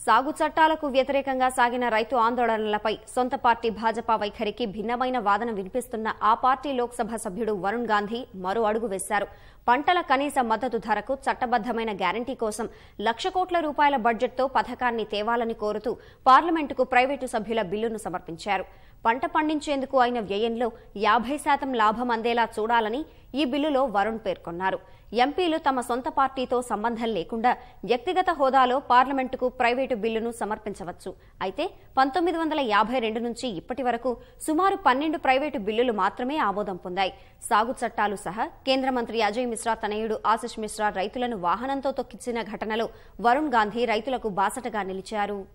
సాగు చట్టాలకు వ్యతిరేకంగా సాగిన రైతు ఆందోళనలపై సొంత పార్టీ భాజపా వైఖరికి భిన్నమైన వాదన వినిపిస్తున్న ఆ పార్టీ లోక్సభ సభ్యుడు వరుణ్ గాంధీ మరో అడుగు వేశారు పంటల కనీస మద్దతు ధరకు చట్టబద్దమైన గ్యారంటీ కోసం లక్ష కోట్ల రూపాయల బడ్జెట్తో పథకాన్ని తేవాలని కోరుతూ పార్లమెంటుకు ప్రైవేటు సభ్యుల బిల్లును సమర్పించారు పంట పండించేందుకు అయిన వ్యయంలో యాభై శాతం లాభం అందేలా చూడాలని ఈ బిల్లులో వరుణ్ పేర్కొన్నారు ఎంపీలు తమ సొంత పార్టీతో సంబంధం లేకుండా వ్యక్తిగత హోదాలో పార్లమెంటుకు ప్రైవేటు బిల్లును సమర్పించవచ్చు అయితే పంతొమ్మిది వందల యాభై రెండు నుంచి ఇప్పటి వరకు సుమారు పన్నెండు ప్రైవేటు బిల్లులు మాత్రమే ఆమోదం పొందాయి సాగు చట్టాలు సహా కేంద్ర మంత్రి అజయ్ మిశ్రా తనయుడు ఆశిష్ మిశ్రా రైతులను వాహనంతో తొక్కించిన ఘటనలో వరుణ్ గాంధీ రైతులకు బాసటగా నిలిచారు